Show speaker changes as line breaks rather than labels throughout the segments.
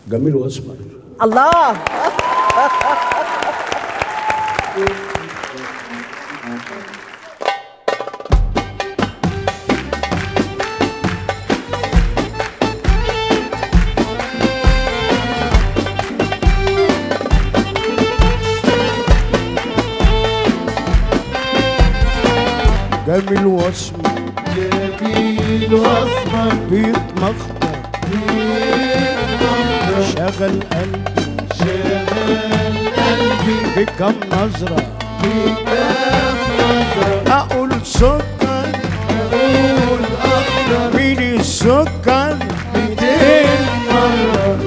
جميل واسمر
الله
جميل واسمر
جميل واسمر
بيتمخطر شغل قلبي
شغال قلبي
بكم نظرة
بكام نظرة
أقول سكر
أقول أكتر
مين السكر
ميتين مرة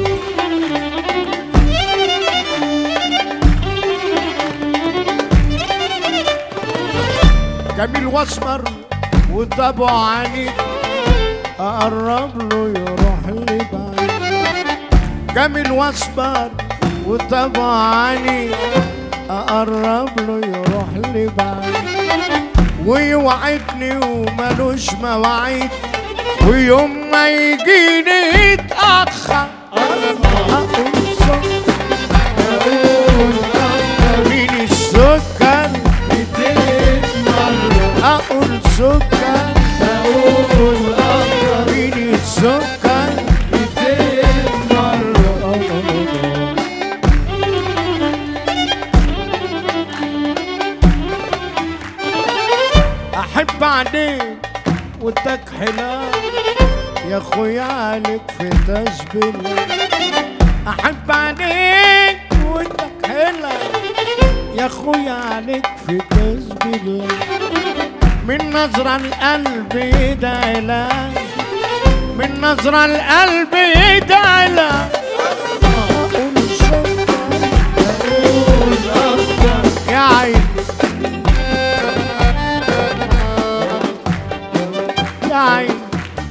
جميل واسمر وطبعه عنيد اقرب له يروح لي بعيد جميل واسمر وطبعه عنيد اقرب له يروح لي بعيد ويوعدني وملوش مواعيد ويوم ما يجيني يتأخر أقول سكر
أقول أكتر
مين السكر
ميتين مرة
أقول سكر
أقول أكتر
مين السكر
ميتين مرة
احب عليك وادك حلال يا اخويا عليك في تسبيل احب عليك وادك حلال يا اخويا عليك في تسبيل من نظرة القلب يدعي لك من نظرة القلب يدعي لك أقول شكرا
أقول أكتر
يا عيني يا عيني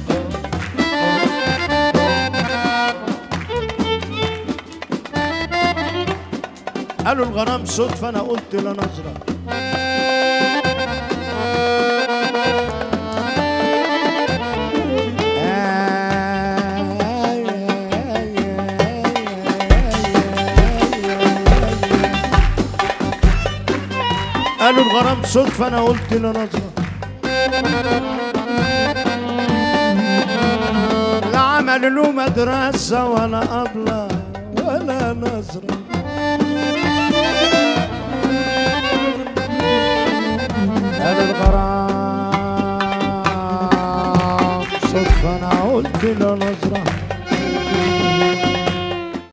قالوا الغرام صدفة أنا قلت لا نظرة قالوا الغرام صدفة أنا قلت لا نظرة لا عمل له مدرسة ولا أبلة ولا نظرة قالوا الغرام صدفة أنا قلت له